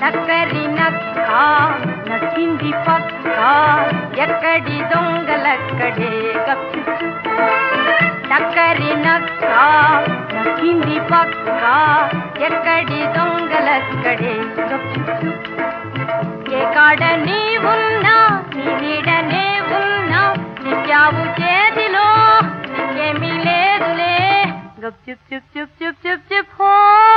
టక్కరి నక్క నచ్చింది పక్క ఎక్కడి దొంగలక్కడే గప్చు టక్కరి నక్క నచ్చింది పక్క ఎక్కడి దొంగలక్కడే గప్చు ఏ కాడ నీ ఉన్నా నీ నీడనే ఉన్నా నిత్యావు చేతిలో నీకేమీ లేదులే గప్ చుప్ చుప్ చుప్ చుప్ చుప్ చుప్ హో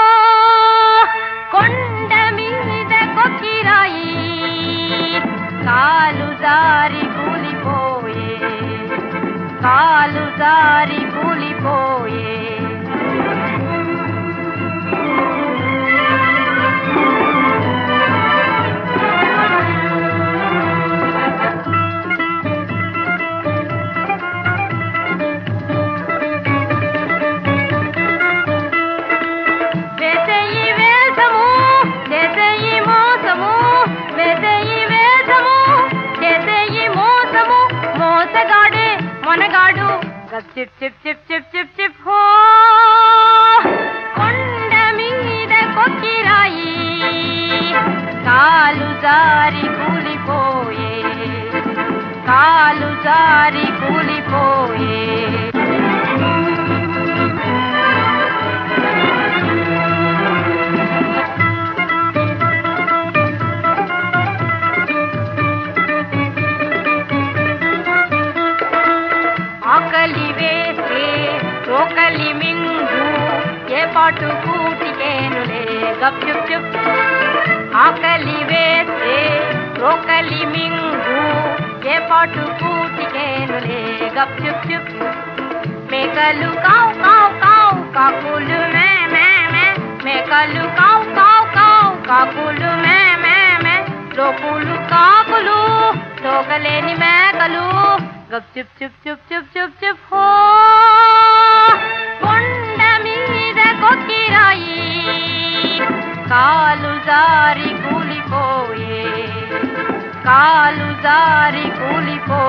కొండ మీద కొక్కిరాయి కాలు జారి కూలిపోయే కాలు జారి కూలిపోయే వేసేయి వేషము చేసేయి మోసము వేసేయి వేషము చేసేయి మోసము మోసగాడే మనగాడు గప్ చిప్ చిప్ చిప్ చిప్ చిప్ చిప్ హో కొండ మీద కొక్కిరాయి కాలు జారి కూలిపోయే కాలు జారి కూలిపోయే ఆకలి వేస్తే రోకలి మింగు ఏ పాటు కూటికేనులే గప్ చుప్ చుప్ ఆకలి వేస్తే రోకలి మింగు ఏ పాటు కూటికేనులే గప్ చుప్ చుప్ మేకలు కావు కావు కావు కాకులు మే మే మే మేకలు కావు కావు కావు కాకులు మే మే మే లోకులు కాకులు తోకలేని మేకలు గప్ చుప్ చుప్ చుప్ చుప్ చుప్ చుప్ హో కొండ మీద కొక్కిరాయి కాలు జారి కూలిపోయే కాలు జారి కూలిపోయే